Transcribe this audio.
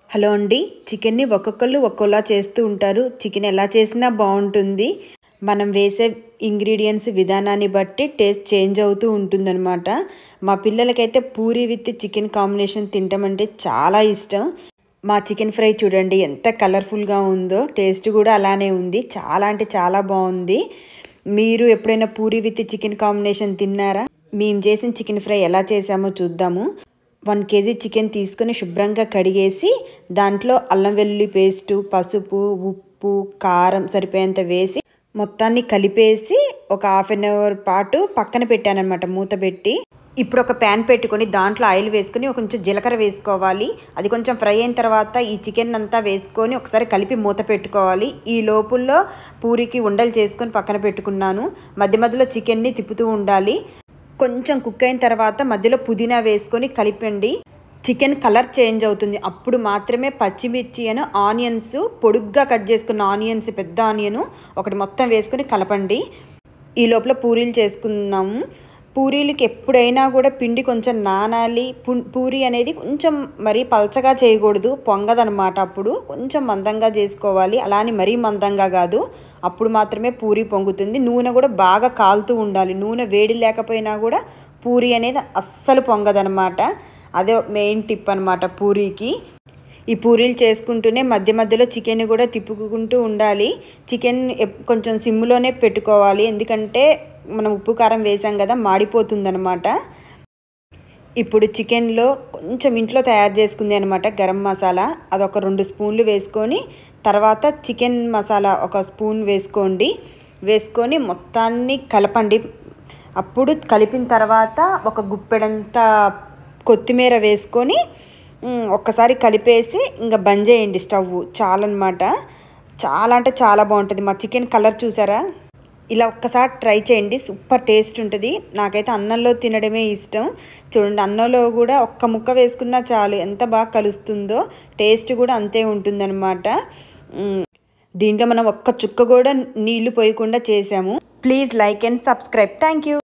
hello అండి చికెన్ని ఒక్కొక్కళ్ళు ఒక్కోలా చేస్తూ ఉంటారు చికెన్ ఎలా చేసినా బాగుంటుంది మనం వేసే ఇంగ్రీడియంట్స్ విధానాన్ని బట్టి టేస్ట్ చేంజ్ అవుతూ ఉంటుందన్నమాట మా పిల్లలకైతే పూరి విత్ చికెన్ కాంబినేషన్ తింటామంటే చాలా ఇష్టం మా చికెన్ ఫ్రై చూడండి ఎంత కలర్ఫుల్గా ఉందో టేస్ట్ కూడా అలానే ఉంది చాలా అంటే చాలా బాగుంది మీరు ఎప్పుడైనా పూరి విత్ చికెన్ కాంబినేషన్ తిన్నారా మేము చేసిన చికెన్ ఫ్రై ఎలా చేసామో చూద్దాము వన్ కేజీ చికెన్ తీసుకొని శుభ్రంగా కడిగేసి దాంట్లో అల్లం వెల్లుల్లి పేస్టు పసుపు ఉప్పు కారం సరిపోయేంత వేసి మొత్తాన్ని కలిపేసి ఒక హాఫ్ అన్ అవర్ పాటు పక్కన పెట్టానమాట మూత పెట్టి ఇప్పుడు ఒక ప్యాన్ పెట్టుకొని దాంట్లో ఆయిల్ వేసుకొని కొంచెం జీలకర్ర వేసుకోవాలి అది కొంచెం ఫ్రై అయిన తర్వాత ఈ చికెన్ అంతా వేసుకొని ఒకసారి కలిపి మూత పెట్టుకోవాలి ఈ లోపుల్లో పూరికి ఉండలు చేసుకొని పక్కన పెట్టుకున్నాను మధ్య మధ్యలో చికెన్ని తిప్పుతూ ఉండాలి కొంచెం కుక్ అయిన తర్వాత మధ్యలో పుదీనా వేసుకొని కలిపండి చికెన్ కలర్ చేంజ్ అవుతుంది అప్పుడు మాత్రమే పచ్చిమిర్చి అని ఆనియన్స్ పొడుగ్గా కట్ చేసుకున్న ఆనియన్స్ పెద్ద ఆనియన్ ఒకటి మొత్తం వేసుకొని కలపండి ఈ లోపల పూరీలు చేసుకున్నాము పూరీలకి ఎప్పుడైనా కూడా పిండి కొంచెం నానాలి పూరి అనేది కొంచెం మరీ పల్చగా చేయకూడదు పొంగదనమాట అప్పుడు కొంచెం మందంగా చేసుకోవాలి అలానే మరీ మందంగా కాదు అప్పుడు మాత్రమే పూరి పొంగుతుంది నూనె కూడా బాగా కాలుతూ ఉండాలి నూనె వేడి లేకపోయినా కూడా పూరి అనేది అస్సలు పొంగదనమాట అదే మెయిన్ టిప్ అనమాట పూరీకి ఈ పూరీలు చేసుకుంటూనే మధ్య మధ్యలో చికెన్ కూడా తిప్పుకుంటూ ఉండాలి చికెన్ కొంచెం సిమ్లోనే పెట్టుకోవాలి ఎందుకంటే మనం ఉప్పు కారం వేసాం కదా మాడిపోతుందనమాట ఇప్పుడు చికెన్లో కొంచెం ఇంట్లో తయారు చేసుకుంది అనమాట గరం మసాలా అదొక రెండు స్పూన్లు వేసుకొని తర్వాత చికెన్ మసాలా ఒక స్పూన్ వేసుకోండి వేసుకొని మొత్తాన్ని కలపండి అప్పుడు కలిపిన తర్వాత ఒక గుప్పెడంత కొత్తిమీర వేసుకొని ఒక్కసారి కలిపేసి ఇంకా బంద్ చేయండి స్టవ్ చాలన్నమాట చాలా అంటే చాలా బాగుంటుంది మా చికెన్ కలర్ చూసారా ఇలా ఒక్కసారి ట్రై చేయండి సూపర్ టేస్ట్ ఉంటుంది నాకైతే అన్నంలో తినడమే ఇష్టం చూడండి అన్నంలో కూడా ఒక్క ముక్క వేసుకున్నా చాలు ఎంత బాగా కలుస్తుందో టేస్ట్ కూడా అంతే ఉంటుందన్నమాట దీంట్లో మనం ఒక్క చుక్క కూడా నీళ్లు పోయకుండా చేసాము please like and subscribe thank you